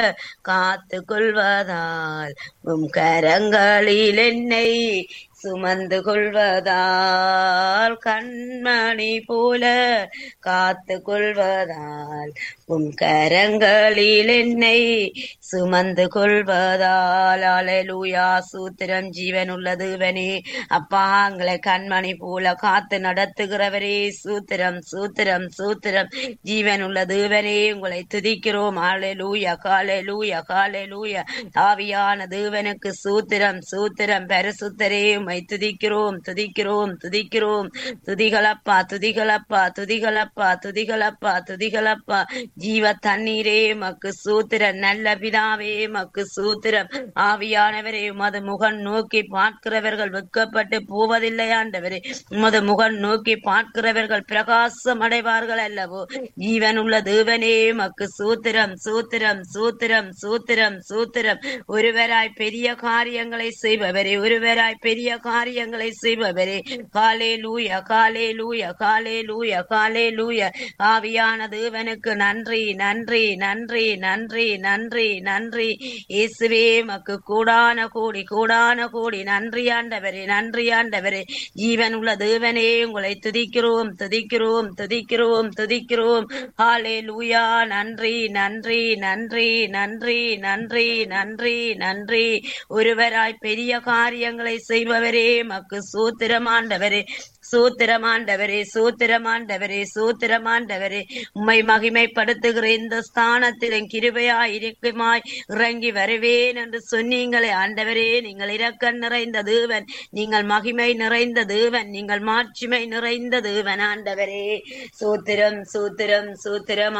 காத்து கொள்வதால் உம் கரங்களில் என்னை சுமந்து கொள்வதால் கண்மணி போல காத்து கொள்வதால் உம் கரங்களில் என்னை சுமந்து கொள்வதால் அலலூயா சூத்திரம் ஜீவன் உள்ளது இவனே அப்பா எங்களை கண்மணி போல காத்து நடத்துகிறவரே சூத்திரம் சூத்திரம் சூத்திரம் ஜீவன் உள்ளது இவனே உங்களை துதிக்கிறோம் அலலூயா காலலூயா காலலூயா ஆவியான தேவனுக்கு சூத்திரம் சூத்திரம் பரிசுத்தரே உம்மை துதிக்கிறோம் துதிக்கிறோம் துதிக்கிறோம் துதிகளப்பா துதிகளப்பா துதிகளப்பா துதிகளப்பா துதிகளப்பா ஜீவ தண்ணீரே மக்கு சூத்திரம் நல்ல பிதாவே மக்கு சூத்திரம் ஆவியானவரே உமது முகன் நோக்கி பார்க்கிறவர்கள் வெட்கப்பட்டு போவதில்லை ஆண்டவரே உமது முகன் நோக்கி பார்க்கிறவர்கள் பிரகாசம் அடைவார்கள் அல்லவோ ஜீவன் உள்ள தேவனே மக்கு சூத்திரம் சூத்திரம் சூத்திரம் சூத்திரம் சூத்திரம் ஒருவராய் பெரிய காரியங்களை செய்பவரே ஒருவராய் பெரிய காரியங்களை செய்பவரே காலே லூய காலே லூய காலே லூய காலே லூய ஆவியான தேவனுக்கு நன்றி நன்றி நன்றி நன்றி நன்றி நன்றி இயேசுவே மக்கு கூடான கோடி கூடான கோடி நன்றி ஆண்டவரே நன்றி ஆண்டவரே ஜீவன் உள்ள தேவனே உங்களை துதிக்கிறோம் துதிக்கிறோம் துதிக்கிறோம் துதிக்கிறோம் ஹாலே லூயா நன்றி நன்றி நன்றி நன்றி நன்றி நன்றி நன்றி ஒருவராய் பெரிய காரியங்களை செய்பவரே மக்கு சூத்திரமாண்டவரே சூத்திரமாண்டவரே சூத்திரமாண்டவரே சூத்திரமாண்டவரே உம்மை மகிமைப்படுத்துகிற இந்த ஸ்தானத்திலும் கிருபையாய் இருக்குமாய் இறங்கி வருவேன் என்று சொன்னீங்களே ஆண்டவரே நீங்கள் இரக்கம் நிறைந்த தேவன் நீங்கள் மகிமை நிறைந்த தேவன் நீங்கள் மாட்சிமை நிறைந்த தேவன் ஆண்டவரே சூத்திரம் சூத்திரம் சூத்திரம்